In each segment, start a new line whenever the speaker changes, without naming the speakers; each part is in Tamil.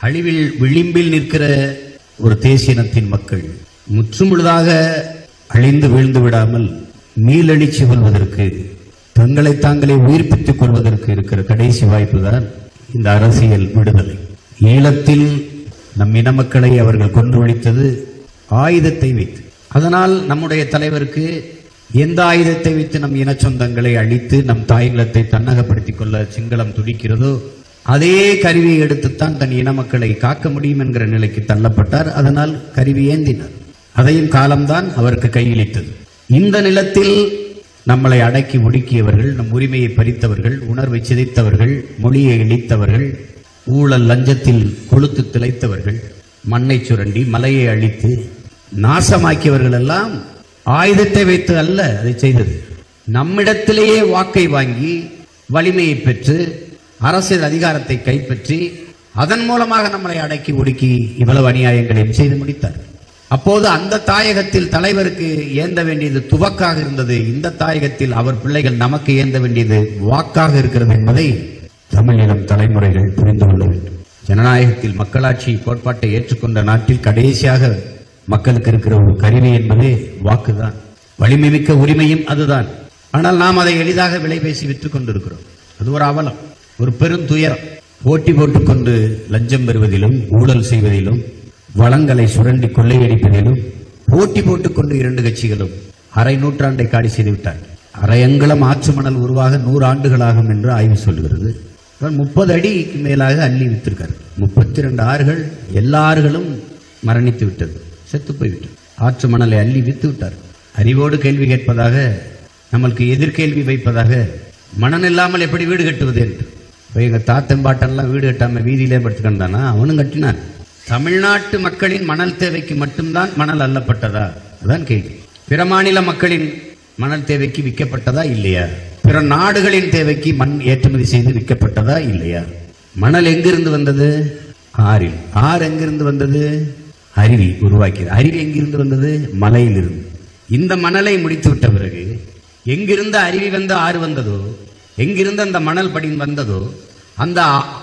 அழிவில் விளிம்பில் நிற்கிற ஒரு தேசியனத்தின் மக்கள் முற்றுமுழுதாக அழிந்து வீழ்ந்து விடாமல் மீளெழுச்சி கொள்வதற்கு தங்களை தாங்களே உயிர்ப்பித்துக் கொள்வதற்கு இருக்கிற கடைசி வாய்ப்பு தான் இந்த அரசியல் விடுதலை ஈழத்தில் நம் இன மக்களை அவர்கள் கொன்று ஒழித்தது ஆயுதத்தை வைத்து அதனால் நம்முடைய தலைவருக்கு எந்த ஆயுதத்தை வைத்து நம் இன சொந்தங்களை அழித்து நம் தாய்நிலத்தை தன்னகப்படுத்திக் கொள்ள சிங்களம் துடிக்கிறதோ அதே கருவியை எடுத்துத்தான் தன் இன மக்களை காக்க முடியும் என்கிற நிலைக்கு தள்ளப்பட்டார் அதனால் கருவி ஏந்தினார் அதையும் காலம்தான் அவருக்கு கையளித்தது இந்த நிலத்தில் நம்மளை அடக்கி ஒடுக்கியவர்கள் நம் உரிமையை பறித்தவர்கள் உணர்வை சிதைத்தவர்கள் மொழியை இழித்தவர்கள் ஊழல் லஞ்சத்தில் கொளுத்து திளைத்தவர்கள் மண்ணை சுரண்டி மலையை அழித்து நாசமாக்கியவர்கள் எல்லாம் ஆயுதத்தை வைத்து அல்ல அதை செய்தது நம்மிடத்திலேயே வாக்கை வாங்கி வலிமையை பெற்று அரசியல் அதிகாரத்தை கைப்பற்றி அதன் மூலமாக நம்மளை அடக்கி ஒடுக்கி இவ்வளவு அநியாயங்களையும் செய்து முடித்தார் அப்போது அந்த தாயகத்தில் தலைவருக்கு ஏந்த வேண்டியது துவக்காக இருந்தது இந்த தாயகத்தில் அவர் பிள்ளைகள் நமக்கு ஏந்த வேண்டியது வாக்காக இருக்கிறது என்பதை தமிழினம் தலைமுறைகள் புரிந்து கொள்ள வேண்டும் ஜனநாயகத்தில் மக்களாட்சி கோட்பாட்டை ஏற்றுக்கொண்ட நாட்டில் கடைசியாக மக்களுக்கு இருக்கிற ஒரு கருவி என்பதே வாக்குதான் வலிமை மிக்க உரிமையும் அதுதான் ஆனால் நாம் அதை எளிதாக விலை பேசி விற்றுக் கொண்டிருக்கிறோம் அது ஒரு அவலம் ஒரு பெருந்துயரம் போட்டி போட்டுக்கொண்டு லஞ்சம் பெறுவதிலும் ஊழல் செய்வதிலும் வளங்களை சுரண்டி கொள்ளையடிப்பதிலும் போட்டி போட்டுக்கொண்டு இரண்டு கட்சிகளும் அரை நூற்றாண்டை காடி செய்து விட்டார் அரை அங்குலம் ஆற்று மணல் உருவாக நூறு ஆண்டுகளாகும் என்று ஆய்வு சொல்கிறது அவர் முப்பது அடிக்கு மேலாக அள்ளி வித்திருக்கார் முப்பத்தி ரெண்டு ஆறுகள் எல்லா ஆறுகளும் மரணித்து விட்டது செத்து போய்விட்டது ஆற்று மணலை அள்ளி வித்து விட்டார் அறிவோடு கேள்வி கேட்பதாக நம்மளுக்கு எதிர்கேள்வி வைப்பதாக மணல் இல்லாமல் எப்படி வீடு கட்டுவது என்று இப்போ எங்கள் தாத்தன் பாட்டெல்லாம் வீடு கட்டாமல் வீதியிலே படுத்துக்கிட்டானா அவனும் கட்டினான் தமிழ்நாட்டு மக்களின் மணல் தேவைக்கு மட்டும்தான் மணல் அள்ளப்பட்டதா அதான் கேள்வி பிற மாநில மக்களின் மணல் தேவைக்கு விற்கப்பட்டதா இல்லையா பிற நாடுகளின் தேவைக்கு மண் ஏற்றுமதி செய்து விற்கப்பட்டதா இல்லையா மணல் எங்கிருந்து வந்தது ஆறில் ஆறு எங்கிருந்து வந்தது அருவி உருவாக்கியது அருவி எங்கிருந்து வந்தது மலையிலிருந்து இந்த மணலை முடித்து விட்ட பிறகு எங்கிருந்து அருவி வந்து ஆறு வந்ததோ எங்கிருந்து அந்த மணல் படி வந்ததோ அந்த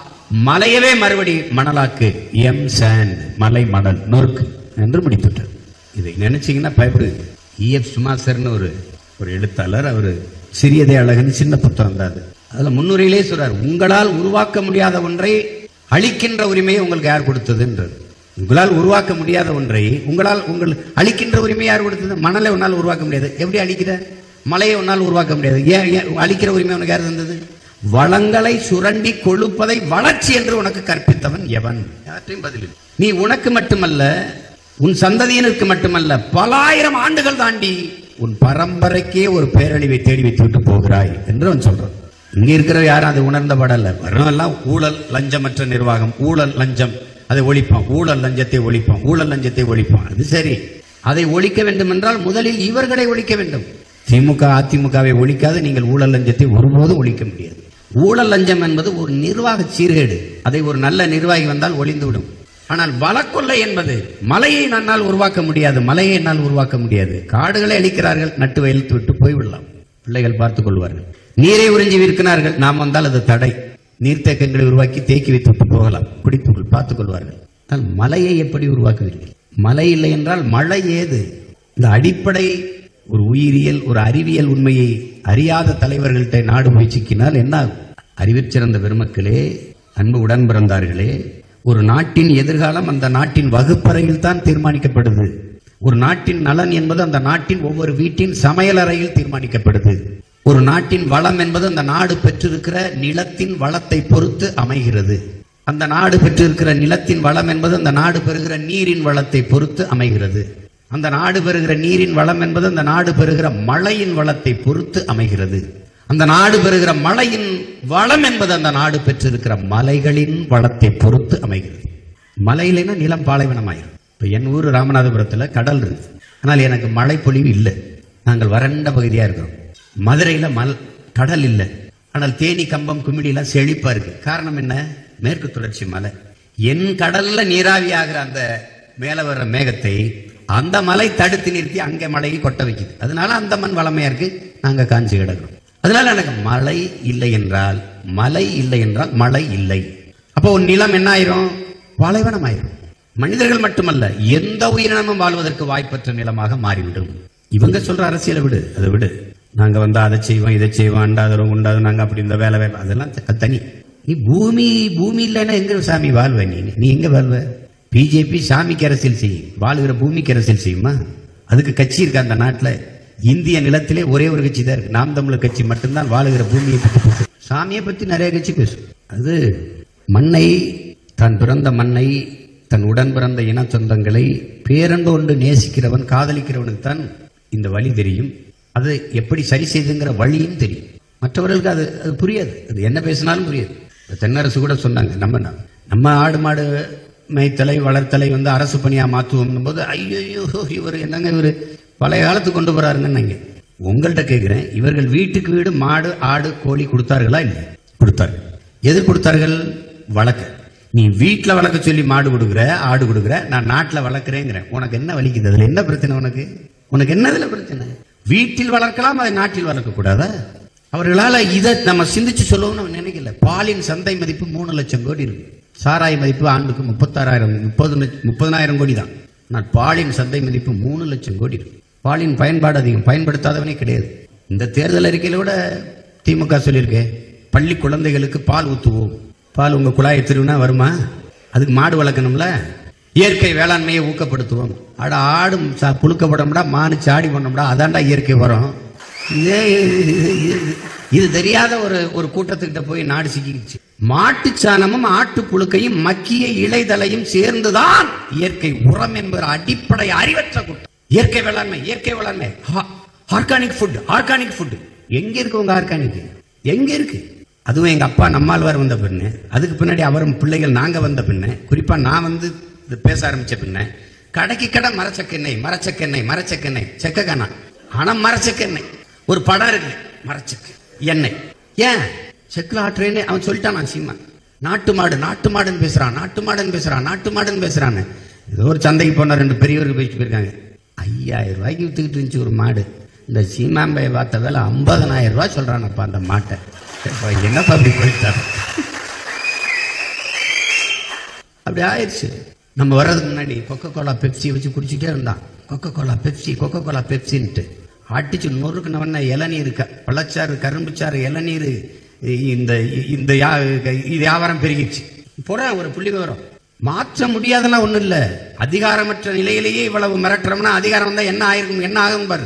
மலையவே மறுபடி மணலாக்கு எம் சாண்ட் மலை மணல் நொறுக்கு என்று முடித்துட்டார் இதை நினைச்சீங்கன்னா பயப்படுது இஎஃப் சுமாசர்னு ஒரு ஒரு எழுத்தாளர் அவர் சிறியதே அழகுன்னு சின்ன புத்தகம் தான் அது அதுல முன்னுரையிலே சொல்றார் உங்களால் உருவாக்க முடியாத ஒன்றை அழிக்கின்ற உரிமையை உங்களுக்கு யார் கொடுத்ததுன்றது உங்களால் உருவாக்க முடியாத ஒன்றை உங்களால் உங்கள் அழிக்கின்ற உரிமை யார் கொடுத்தது மணலை உன்னால் உருவாக்க முடியாது எப்படி அழிக்கிற மலையை உன்னால் உருவாக்க முடியாது ஏன் ஏன் அழிக்கிற உரிமை உனக்கு யார் தந்தது வளங்களை சுரண்டி கொழுப்பதை வளர்ச்சி என்று உனக்கு கற்பித்தவன் எவன் யார்ட்டையும் பதில் இல்லை. நீ உனக்கு மட்டுமல்ல உன் சந்ததியினருக்கு மட்டுமல்ல பல ஆயிரம் ஆண்டுகள் தாண்டி உன் பரம்பரைக்கே ஒரு பேரழிவை தேடி வைத்து விட்டு போகிறாய் என்று அவன் சொல்றான் இங்க இருக்கிற யாரும் அதை உணர்ந்த படல வரவெல்லாம் ஊழல் லஞ்சமற்ற நிர்வாகம் ஊழல் லஞ்சம் அதை ஒழிப்பான் ஊழல் லஞ்சத்தை ஒழிப்பான் ஊழல் லஞ்சத்தை ஒழிப்பான் அது சரி அதை ஒழிக்க வேண்டும் என்றால் முதலில் இவர்களை ஒழிக்க வேண்டும் திமுக அதிமுகவை ஒழிக்காது நீங்கள் ஊழல் லஞ்சத்தை ஒருபோதும் ஒழிக்க முடியாது ஊழல் லஞ்சம் என்பது ஒரு நிர்வாக சீர்கேடு அதை ஒரு நல்ல நிர்வாகி வந்தால் ஒளிந்துவிடும் ஆனால் வழக்கொல்லை என்பது மலையை நன்னால் உருவாக்க முடியாது மலையை என்னால் உருவாக்க முடியாது காடுகளை அழிக்கிறார்கள் நட்டு வயலுத்து விட்டு போய்விடலாம் பிள்ளைகள் பார்த்துக் கொள்வார்கள் நீரை உறிஞ்சி விற்கிறார்கள் நாம் வந்தால் அது தடை நீர்த்தேக்கங்களை உருவாக்கி தேக்கி வைத்து விட்டு போகலாம் குடித்துக் பார்த்துக் கொள்வார்கள் ஆனால் மலையை எப்படி உருவாக்குவீர்கள் மலை இல்லை என்றால் மழை ஏது இந்த அடிப்படை ஒரு உயிரியல் ஒரு அறிவியல் உண்மையை அறியாத தலைவர்கள்ட்ட நாடு முயற்சிக்கினால் என்ன ஆகும் அறிவிற் சிறந்த பெருமக்களே அன்பு உடன் பிறந்தார்களே ஒரு நாட்டின் எதிர்காலம் அந்த நாட்டின் வகுப்பறையில் தான் தீர்மானிக்கப்படுது ஒரு நாட்டின் நலன் என்பது அந்த நாட்டின் ஒவ்வொரு வீட்டின் சமையலறையில் தீர்மானிக்கப்படுது ஒரு நாட்டின் வளம் என்பது அந்த நாடு பெற்றிருக்கிற நிலத்தின் வளத்தை பொறுத்து அமைகிறது அந்த நாடு பெற்றிருக்கிற நிலத்தின் வளம் என்பது அந்த நாடு பெறுகிற நீரின் வளத்தை பொறுத்து அமைகிறது அந்த நாடு பெறுகிற நீரின் வளம் என்பது அந்த நாடு பெறுகிற மழையின் வளத்தை பொறுத்து அமைகிறது அந்த நாடு பெறுகிற மழையின் வளம் என்பது அந்த நாடு பெற்றிருக்கிற மலைகளின் வளத்தை பொறுத்து அமைகிறது மலை இல்லைன்னா நிலம் பாலைவனமாயிரும் இப்போ என் ஊர் ராமநாதபுரத்துல கடல் இருக்கு ஆனால் எனக்கு மழை பொழிவு இல்லை நாங்கள் வறண்ட பகுதியா இருக்கிறோம் மதுரையில மல் கடல் இல்லை ஆனால் தேனி கம்பம் குமிடிலாம் செழிப்பா இருக்கு காரணம் என்ன மேற்கு தொடர்ச்சி மலை என் கடல்ல நீராவி ஆகிற அந்த மேல வர்ற மேகத்தை அந்த மலை தடுத்து நிறுத்தி அங்கே மழையை கொட்ட வைக்குது அதனால அந்த மண் வளமையா இருக்கு நாங்க காஞ்சி கிடக்கிறோம் அதனால எனக்கு மழை இல்லை என்றால் மலை இல்லை என்றால் மழை இல்லை அப்போ ஒரு நிலம் என்ன ஆயிரும் பாலைவனம் ஆயிரும் மனிதர்கள் மட்டுமல்ல எந்த உயிரினமும் வாழ்வதற்கு வாய்ப்பற்ற நிலமாக மாறிவிடும் இவங்க சொல்ற அரசியலை விடு அதை விடு நாங்க வந்து அதை செய்வோம் இதை செய்வோம் அண்டாதரும் உண்டாதும் நாங்க அப்படி இந்த வேலை வேலை அதெல்லாம் த- தனி நீ பூமி பூமி இல்லைன்னா எங்க சாமி வாழ்வ நீ நீ எங்க வாழ்வ பிஜேபி சாமிக்கு அரசியல் செய்யும் வாழுகிற பூமிக்கு அரசியல் செய்யுமா அதுக்கு கட்சி இருக்கு அந்த நாட்டுல இந்திய நிலத்திலே ஒரே ஒரு கட்சி தான் இருக்கு நாம் தமிழர் கட்சி மட்டும்தான் வாழுகிற பூமியை பற்றி பேசும் சாமியை பத்தி நிறைய கட்சி பேசும் அது மண்ணை தான் பிறந்த மண்ணை தன் உடன் பிறந்த இன சொந்தங்களை பேரன்பு கொண்டு நேசிக்கிறவன் காதலிக்கிறவனுக்கு தான் இந்த வழி தெரியும் அது எப்படி சரி செய்துங்கிற வழியும் தெரியும் மற்றவர்களுக்கு அது அது புரியாது அது என்ன பேசினாலும் புரியாது இப்ப தென்னரசு கூட சொன்னாங்க நம்ம நம்ம ஆடு மாடு மேய்த்தலை வளர்த்தலை வந்து அரசு பணியா மாற்றுவோம் போது ஐயோ இவர் என்னங்க இவர் பழைய காலத்துக்கு கொண்டு போறாருங்கன்னு உங்கள்கிட்ட கேட்கிறேன் இவர்கள் வீட்டுக்கு வீடு மாடு ஆடு கோழி கொடுத்தார்களா இல்லை கொடுத்தார்கள் எது கொடுத்தார்கள் வளர்க்க நீ வீட்டில் வளர்க்க சொல்லி மாடு கொடுக்குற ஆடு கொடுக்குற நான் நாட்டில் வளர்க்குறேங்கிறேன் உனக்கு என்ன வலிக்குது அதுல என்ன பிரச்சனை உனக்கு உனக்கு என்னதுல பிரச்சனை வீட்டில் வளர்க்கலாம் அதை நாட்டில் வளர்க்க கூடாதா அவர்களால இதை நம்ம சிந்திச்சு சொல்லணும்னு அவன் நினைக்கல பாலின் சந்தை மதிப்பு மூணு லட்சம் கோடி இருக்கு சாராய மதிப்பு ஆண்டுக்கு முப்பத்தாறாயிரம் முப்பது லட்ச- முப்பதனாயிரம் கோடி தான் ஆனால் பாலின் சந்தை மதிப்பு மூணு லட்சம் கோடி இருக்கு பாலின் பயன்பாடு அதிகம் பயன்படுத்தாதவனே கிடையாது இந்த தேர்தல் அறிக்கையில கூட திமுக சொல்லியிருக்கு பள்ளி குழந்தைகளுக்கு பால் ஊத்துவோம் பால் உங்க குழாயை திருவினா வருமா அதுக்கு மாடு வளர்க்கணும்ல இயற்கை வேளாண்மையை ஊக்கப்படுத்துவோம் அட ஆடு சா- புழுக்க போடமுடா மானு சாடி பண்ணோம்டா அதான்டா இயற்கை வரும் இதே இது- இது- இது தெரியாத ஒரு ஒரு கூட்டத்துக்கிட்ட போய் நாடு சிக்கிடுச்சு மாட்டுச் சாணமும் ஆட்டு புழுக்கையும் மக்கிய இலைதலையும் சேர்ந்துதான் இயற்கை உரம் என்பது அடிப்படை அறிவற்ற கூட்டம் இயற்கை வேளாண்மை இயற்கை வேளாண்மை ஆர்கானிக் ஃபுட் ஆர்கானிக் ஃபுட் எங்க இருக்கு உங்க ஆர்கானிக் எங்க இருக்கு அதுவும் எங்க அப்பா நம்மாழ்வார் வந்த பின்ன அதுக்கு பின்னாடி அவரும் பிள்ளைகள் நாங்க வந்த பின்ன குறிப்பா நான் வந்து இது பேச ஆரம்பிச்ச பின்ன கடைக்கு கடை மரச்சக்கெண்ணெய் மரச்சக்கெண்ணெய் மரச்சக்கெண்ணெய் செக்கக்கானா ஆனா மரச்சக்கெண்ணெய் ஒரு படம் இருக்கு மரச்சக்கு எண்ணெய் ஏன் செக்கில் ஆட்டுறேன்னு அவன் சொல்லிட்டான் நான் சீமா நாட்டு மாடு நாட்டு மாடுன்னு பேசுறான் நாட்டு மாடுன்னு பேசுறான் நாட்டு மாடுன்னு பேசுறான்னு ஏதோ ஒரு சந்தைக்கு போன ரெண்டு பெரியவர்கள் பேசிட்டு போயிருக்காங்க ஐயாயிரம் ரூபாய்க்கு வித்துக்கிட்டு இருந்துச்சு ஒரு மாடு இந்த சீமாம்பையை பார்த்த வேலை ஐம்பதனாயிரம் ரூபாய் சொல்றானப்பா அந்த மாட்டை அப்பா, என்னப்பா அப்படி போயிட்டாரு அப்படி ஆயிடுச்சு நம்ம வர்றதுக்கு முன்னாடி கொக்கோ கோலா பெப்சி வச்சு குடிச்சிட்டே இருந்தான் Coca Cola Pepsi Coca Cola பெப்சின்ட்டு அடிச்சு நொறுக்குனவன இளநீர் க பழச்சாறு கரும்புச்சாறு இளநீர் இந்த இந்த யா- இது வியாபாரம் பெருகிடுச்சு போறேன் ஒரு புள்ளி விவரம் மாற்ற முடியாதெல்லாம் ஒண்ணும் இல்ல அதிகாரமற்ற நிலையிலேயே இவ்வளவு மிரட்டுறோம்னா அதிகாரம் வந்தா என்ன ஆயிருக்கும் என்ன ஆகும் பாரு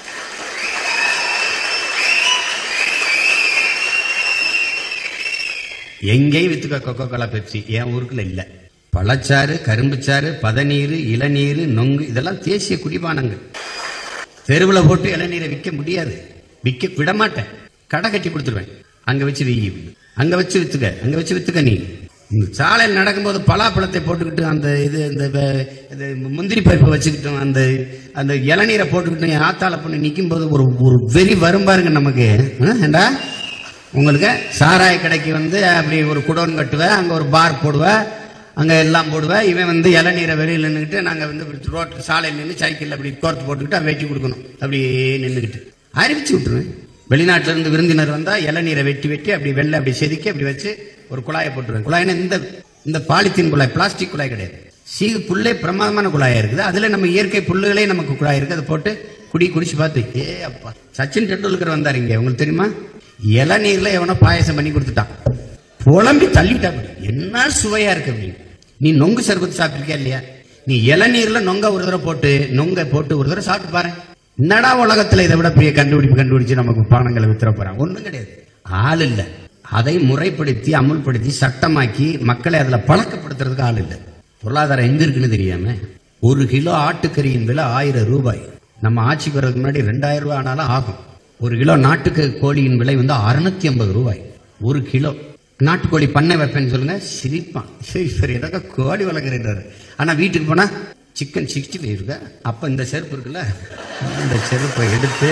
எங்கேயும் வித்துக்க கொக்கோ கோலா பெப்சி என் ஊருக்குள்ள இல்ல பழச்சாறு கரும்புச்சாறு பதநீர் இளநீர் நொங்கு இதெல்லாம் தேசிய குடிபானங்கள் தெருவில் போட்டு இளநீரை விற்க முடியாது விற்க விட மாட்டேன் கடை கட்டி கொடுத்துருவேன் அங்க வச்சு வி அங்க வச்சு வித்துக்க அங்க வச்சு வித்துக்க நீ இந்த சாலையில் நடக்கும்போது பலாப்பழத்தை போட்டுக்கிட்டு அந்த இது இந்த வே- இது முந்திரி பருப்பை வச்சுக்கிட்டும் அந்த அந்த இளநீரை போட்டுக்கிட்டு என் ஆத்தால பொண்ணு நிற்கும் போது ஒரு ஒரு வெறி வரும் பாருங்க நமக்கு ஆ, ஏண்டா உங்களுக்கு சாராய கடைக்கு வந்து அப்படி ஒரு குடோன் கட்டுவேன் அங்க ஒரு பார் போடுவேன் அங்க எல்லாம் போடுவேன் இவன் வந்து இளநீரை வெளியில் நின்றுக்கிட்டு நாங்க வந்து இப்படி ரோட்டு சாலையில் நின்று சைக்கிள் அப்படி கோர்த்து போட்டுக்கிட்டு அவன் வெட்டி கொடுக்கணும் அப்படியே நின்றுக்கிட்டு அறிவிச்சு விட்டுருவேன் வெளிநாட்டுல இருந்து விருந்தினர் வந்தா இளநீரை வெட்டி வெட்டி அப்படி வெள்ளை அப்படி செதுக்கி அப்படி வச்சு ஒரு குழாயை போட்டுருவேன் குழாய்னா இந்த இந்த பாலித்தீன் குழாய் பிளாஸ்டிக் குழாய் கிடையாது சீகு புல்லே பிரமாதமான குழாயா இருக்குது அதுல நம்ம இயற்கை புல்லுகளே நமக்கு குழாய் இருக்கு அதை போட்டு குடி குடிச்சு பார்த்து ஏ அப்பா சச்சின் டெண்டுல்கர் வந்தார் இங்க உங்களுக்கு தெரியுமா இளநீர்ல எவனோ பாயசம் பண்ணி கொடுத்துட்டான் புலம்பி தள்ளிட்டா அப்படி. என்ன சுவையா இருக்கு அப்படின்னு நீ நொங்கு சர்பத்து சாப்பிட்டிருக்கியா இல்லையா நீ இளநீர்ல நொங்க ஒரு தடவை போட்டு நொங்க போட்டு ஒரு தடவை சாப்பிட்டு பாரு என்னடா உலகத்துல இதை விட பெரிய கண்டுபிடிப்பு கண்டுபிடிச்சு நமக்கு பானங்களை வித்துற போறான் ஒண்ணும் கிடையாது ஆள் இல்ல அதை முறைப்படுத்தி அமுல்படுத்தி சட்டமாக்கி மக்களை அதுல பழக்கப்படுத்துறதுக்கு ஆள் இல்ல பொருளாதாரம் எங்க இருக்குன்னு தெரியாம ஒரு கிலோ ஆட்டுக்கறியின் விலை ஆயிரம் ரூபாய் நம்ம ஆட்சிக்கு வர்றதுக்கு முன்னாடி ரெண்டாயிரம் ரூபாய் ஆனாலும் ஆகும் ஒரு கிலோ நாட்டுக்கு கோழியின் விலை வந்து அறுநூத்தி ஐம்பது ரூபாய் ஒரு கிலோ நாட்டுக்கோழி பண்ணை வைப்பேன்னு சொல்லுங்க சிரிப்பான் சரி சரி எதாக கோழி வளர்க்குறாரு ஆனா வீட்டுக்கு போனா சிக்கன் சிக்ஸ்டி ஃபைவ் இருக்கு அப்ப இந்த செருப்பு இருக்குல்ல இந்த செருப்பை எடுத்து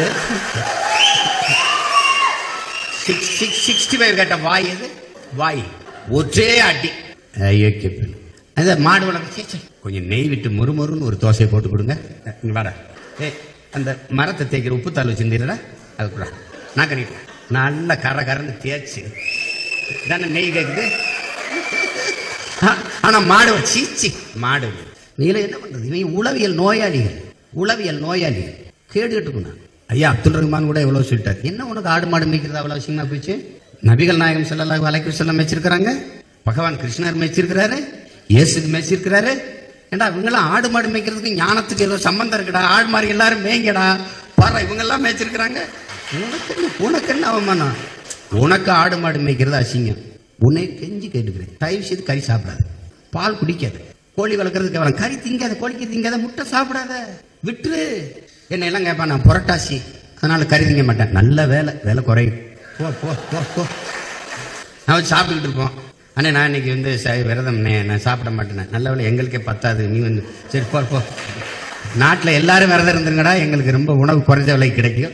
சிக்ஸ் சிக்ஸ் சிக்ஸ்டி ஃபைவ் கேட்ட வாய் எது வாய் ஒற்றே அடி ஐயோ கேப்பேன் அந்த மாடு வளர்க்க சே, சே. கொஞ்சம் நெய் விட்டு மொறுமொறுன்னு ஒரு தோசையை போட்டு கொடுங்க இங்க வாடா ஏய் அந்த மரத்தை தேய்க்கிற உப்பு தாள் வச்சிருந்தீங்களா அது கூட நான் கணிட்டேன் நல்ல கர கரன்னு தேய்ச்சி தானே நெய் கேக்குது ஆனா மாடு சீச்சி மாடு நீங்களே என்ன பண்றது இவன் உளவியல் நோயாளிகள் உளவியல் நோயாளிகள் கேட்டுக்கிட்டு இருக்கணும் ஐயா அப்துல் ரஹ்மான் கூட எவ்வளவு சொல்லிட்டார் என்ன உனக்கு ஆடு மாடு மேய்க்கிறது அவ்வளவு அவசியமா போச்சு நபிகள் நாயகம் ஸல்லல்லாஹு அலைஹி வஸல்லம் மேய்ச்சிருக்கிறாங்க பகவான் கிருஷ்ணர் மேய்ச்சிருக்கிறாரு இயேசுக்கு மேய்ச்சிருக்கிறாரு ஏண்டா இவங்கெல்லாம் ஆடு மாடு மேய்க்கிறதுக்கு ஞானத்துக்கு ஏதோ சம்பந்தம் இருக்குடா ஆடு மாடு எல்லாரும் மேய்ங்கடா பாரு இவங்கெல்லாம் மேய்ச்சிருக்கிறாங்க உனக்கு என்ன உனக்கு என்ன அவமானம் உனக்கு ஆடு மாடு மேய்க்கிறது அசிங்கம் உன்னை கெஞ்சி கேட்டுக்கிறேன் தயவு செய்து கறி சாப்பிடாது பால் குடிக்காது கோழி வளர்க்கறதுக்கு கேவலம் கறி திங்காத கோழிக்கு திங்காத முட்டை சாப்பிடாத விட்டுரு என்ன எல்லாம் கேட்பான் நான் புரட்டாசி அதனால கறி திங்க மாட்டேன் நல்ல வேலை வேலை குறையும் போ போ போ போ நான் சாப்பிட்டுக்கிட்டு இருப்போம் அண்ணே நான் இன்னைக்கு வந்து ச- விரதம்ண்ணே நான் சாப்பிட மாட்டேனே நல்ல வேலை எங்களுக்கே பத்தாது நீ வந்து சரி போ போ நாட்டில் எல்லாரும் விரதம் இருந்துருங்கடா எங்களுக்கு ரொம்ப உணவு குறைஞ்ச விலை கிடைக்கும்